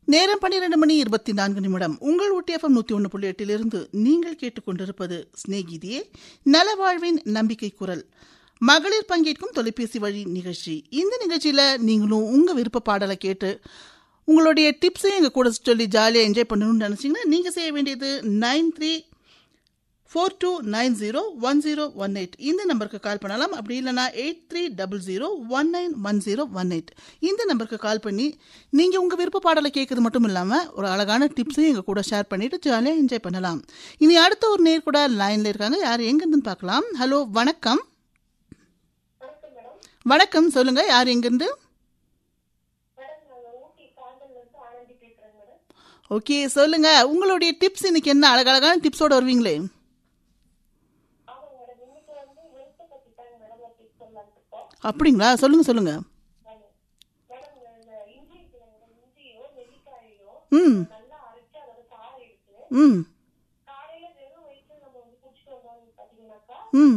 நேரம் பன்னிரண்டு மணி இருபத்தி நான்கு நிமிடம் உங்கள் ஊட்டிஎஃப்எம் நூத்தி ஒன்று புள்ளி எட்டிலிருந்து நீங்கள் கேட்டுக்கொண்டிருப்பது ஸ்நேகிதியே நலவாழ்வின் நம்பிக்கை குரல் மகளிர் பங்கேற்கும் தொலைபேசி வழி நிகழ்ச்சி இந்த நிகழ்ச்சியில நீங்களும் உங்க விருப்ப பாடலை கேட்டு உங்களுடைய டிப்ஸையும் எங்க கூட சொல்லி ஜாலியாக என்ஜாய் பண்ணணும்னு நினைச்சீங்கன்னா நீங்க செய்ய வேண்டியது nine three four two nine zero one zero one eight இந்த நம்பருக்கு கால் பண்ணலாம் அப்படி இல்லைனா eight three double zero one nine one zero one eight இந்த நம்பருக்கு கால் பண்ணி நீங்கள் உங்கள் விருப்ப பாடலை கேட்கறது மட்டும் இல்லாமல் ஒரு அழகான டிப்ஸையும் எங்கள் கூட ஷேர் பண்ணிட்டு ஜாலியாக என்ஜாய் பண்ணலாம் இனி அடுத்த ஒரு நேர் கூட லைனில் இருக்காங்க யார் எங்கேருந்துன்னு பார்க்கலாம் ஹலோ வணக்கம் வணக்கம் சொல்லுங்க யார் எங்கேருந்து ஓகே சொல்லுங்க உங்களுடைய டிப்ஸ் இன்னைக்கு என்ன அழகழகான டிப்ஸோட வருவீங்களே அப்படிங்களா சொல்லுங்க சொல்லுங்க ம் ம் ம்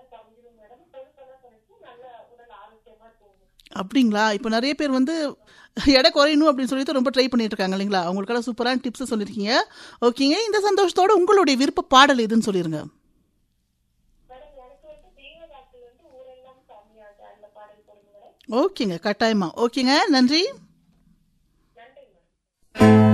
அப்படிங்களா இப்போ நிறைய பேர் வந்து எடை குறையணும் அப்படின்னு சொல்லிட்டு ரொம்ப ட்ரை பண்ணிட்டு இருக்காங்க இல்லைங்களா அவங்களுக்கெல்லாம் சூப்பரான டிப்ஸ் சொல்லியிருக்கீங்க ஓகேங்க இந்த சந்தோஷத்தோட உங்களுடைய விருப்ப பாடல் எதுன்னு சொல்லிருங்க ஓகேங்க கட்டாயமா ஓகேங்க நன்றி